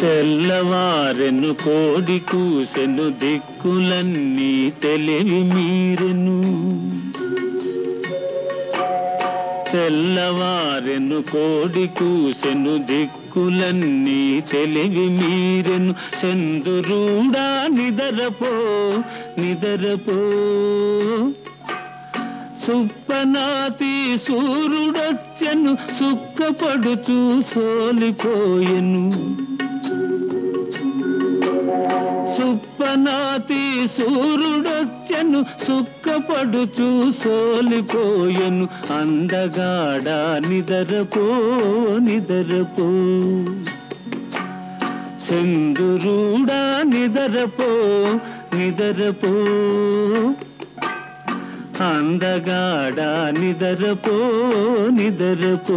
తెల్లవారెను కోడి కూసెను దిక్కులన్నీ తెలివి మీరెను తెల్లవారెను కోడి కూసెను దిక్కులన్నీ తెలివి మీరెను చందురుడా నిదరపో నిదరపో సుప్పనాతి సూర్యుడొచ్చెను సుక్కపడుచు సోలిపోయెను సుప్పనాతి సూర్యుడొచ్చెను సుక్కపడుచు సోలిపోయెను అందగాడ నిదరపో నిదరపో చందురుడా నిదరపో నిదరపో అందగాడ నిదరపో నిదరపో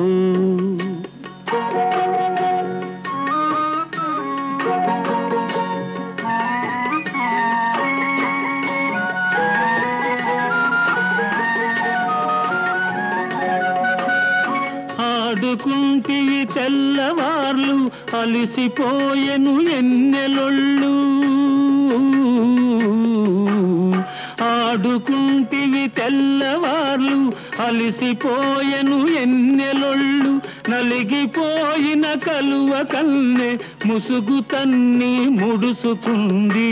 ఆడుకుంటివి తెల్లవార్లు అలిసిపోయెను ఎన్నెలొళ్ళు ఆడుకుంటివి తెల్లవార్లు అలిసిపోయెను ఎన్నెలొళ్ళు నలిగిపోయిన కలువ కన్నె ముసుగు తన్ని ముడుసుకుంది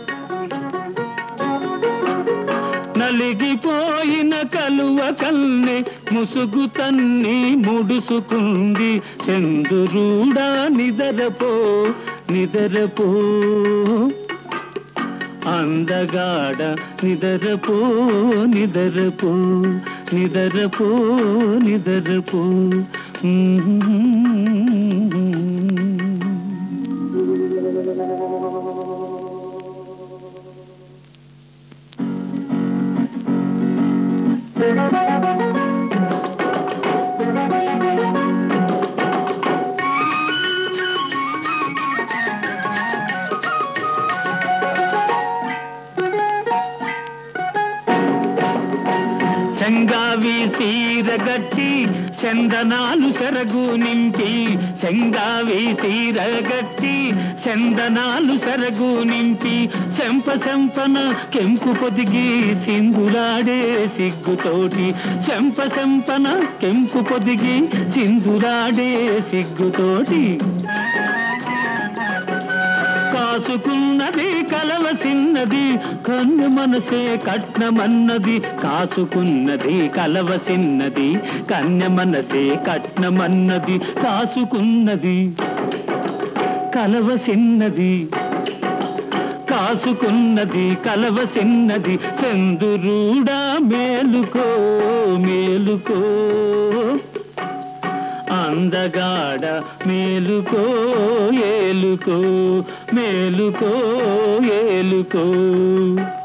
నలిగిపోయిన కలువ కన్నె ముసుగు తన్ని ముడుసుకుంది చందురుడా నిదరపో నిదరపో అందగాడ నిదరపో నిదరపో నిదరపో నిదరపో చెంగావి సీరగట్టి చందనాలు సెరగు నింపి చెంగావి సీరగట్టి చందనాలు సెరగు నింపి చెంప చెంపన కెంపు పొదిగి సింధులాడే సిగ్గుతోటి చెంప చెంపన కెంపు పొదిగి సింధులాడే సిగ్గుతోటి కాసుకున్నది కలవసిన్నది కన్ను మనసే కట్నమన్నది కాసుకున్నది కలవసిన్నది కన్య మనసే కట్నమన్నది కాసుకున్నది కలవసిన్నది కాసుకున్నది కలవసిన్నది చందురుడా మేలుకో మేలుకో అందగాడ మేలుకో ఏలుకో మేలుకో ఏలుకో